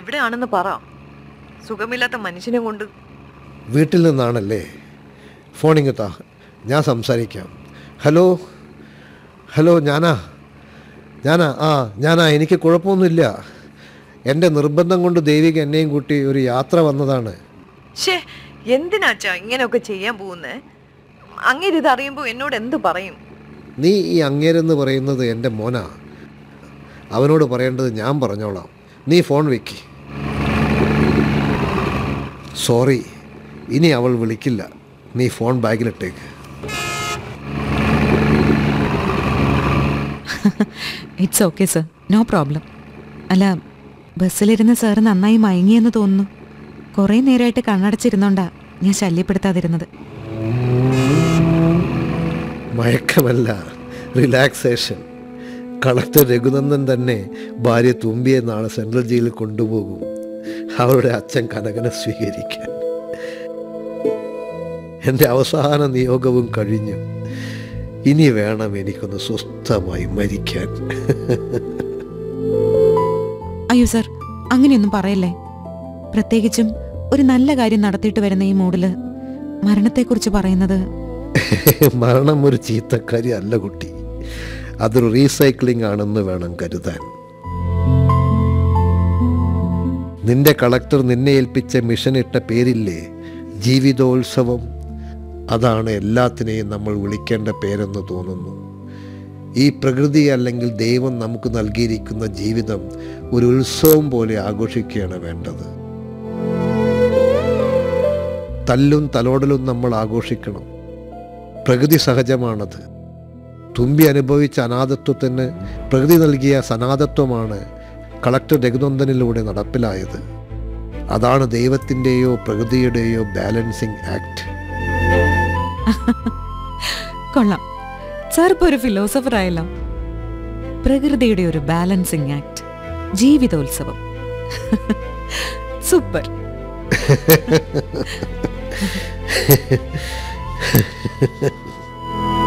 എവിടെയാണെന്ന് പറ സുഖമില്ലാത്ത മനുഷ്യനെ കൊണ്ട് വീട്ടിൽ നിന്നാണല്ലേ ഫോണിങ് താ ഞാൻ സംസാരിക്കാം ഹലോ ഹലോ ഞാനാ ഞാനാ ആ ഞാനാ എനിക്ക് കുഴപ്പമൊന്നുമില്ല എൻ്റെ നിർബന്ധം കൊണ്ട് ദേവിക എന്നെയും കൂട്ടി ഒരു യാത്ര വന്നതാണ് ഷേ എന്തിനാച്ചാ ഇങ്ങനെയൊക്കെ ചെയ്യാൻ പോകുന്നേ അങ്ങനെ ഇത് അറിയുമ്പോൾ എന്നോട് എന്ത് പറയും നീ ഈ അങ്ങേരെന്ന് പറയുന്നത് എൻ്റെ മോനാ അവനോട് പറയേണ്ടത് ഞാൻ പറഞ്ഞോളാം നീ ഫോൺ വെക്ക് സോറി ഇനി അവൾ വിളിക്കില്ല നീ ഫോൺ ബാഗിലിട്ടേക്ക് it's okay sir no problem അല്ല ബസ്സിലിരുന്ന് സാറ് നന്നായി മയങ്ങിയെന്ന് തോന്നുന്നു കുറേ നേരമായിട്ട് കണ്ണടച്ചിരുന്നോണ്ടാ ഞാൻ ശല്യപ്പെടുത്താതിരുന്നത് മയക്കമല്ല റിലാക്സേഷൻ കളക്ടർ രഘുനന്ദൻ തന്നെ ഭാര്യ തുമ്പിയെ നാളെ സെൻട്രൽ ജയിലിൽ കൊണ്ടുപോകും അവരുടെ അച്ഛൻ കനകനെ സ്വീകരിക്കാൻ എൻ്റെ അവസാന നിയോഗവും കഴിഞ്ഞു ഇനി വേണം എനിക്കൊന്ന് സ്വസ്ഥമായി മരിക്കാൻ അയ്യോ സർ അങ്ങനെയൊന്നും പറയല്ലേ പ്രത്യേകിച്ചും ഒരു നല്ല കാര്യം നടത്തിയിട്ട് വരുന്ന ഈ മൂഡില് മരണത്തെക്കുറിച്ച് പറയുന്നത് മരണം ഒരു ചീത്തക്കാരി അല്ല കുട്ടി അതൊരു റീസൈക്ലിംഗ് ആണെന്ന് വേണം കരുതാൻ നിന്റെ കളക്ടർ നിന്നെ ഏൽപ്പിച്ച മിഷൻ ഇട്ട പേരില്ലേ ജീവിതോത്സവം അതാണ് എല്ലാത്തിനെയും നമ്മൾ വിളിക്കേണ്ട പേരെന്ന് തോന്നുന്നു ഈ പ്രകൃതി അല്ലെങ്കിൽ ദൈവം നമുക്ക് നൽകിയിരിക്കുന്ന ജീവിതം ഒരു ഉത്സവം പോലെ ആഘോഷിക്കുകയാണ് വേണ്ടത് തല്ലും തലോടലും നമ്മൾ ആഘോഷിക്കണം പ്രകൃതി സഹജമാണത് തുമ്പി അനുഭവിച്ച അനാഥത്വത്തിന് പ്രകൃതി നൽകിയ സനാഥത്വമാണ് കളക്ടർ രഘുനന്ദനിലൂടെ നടപ്പിലായത് അതാണ് ദൈവത്തിൻ്റെയോ പ്രകൃതിയുടെയോ ബാലൻസിങ് ആക്ട് കൊള്ളാം സാർ ഇപ്പോൾ ഒരു ഫിലോസഫർ ആയല്ലോ പ്രകൃതിയുടെ ഒരു ബാലൻസിങ് ആക്ട് ജീവിതോത്സവം സൂപ്പർ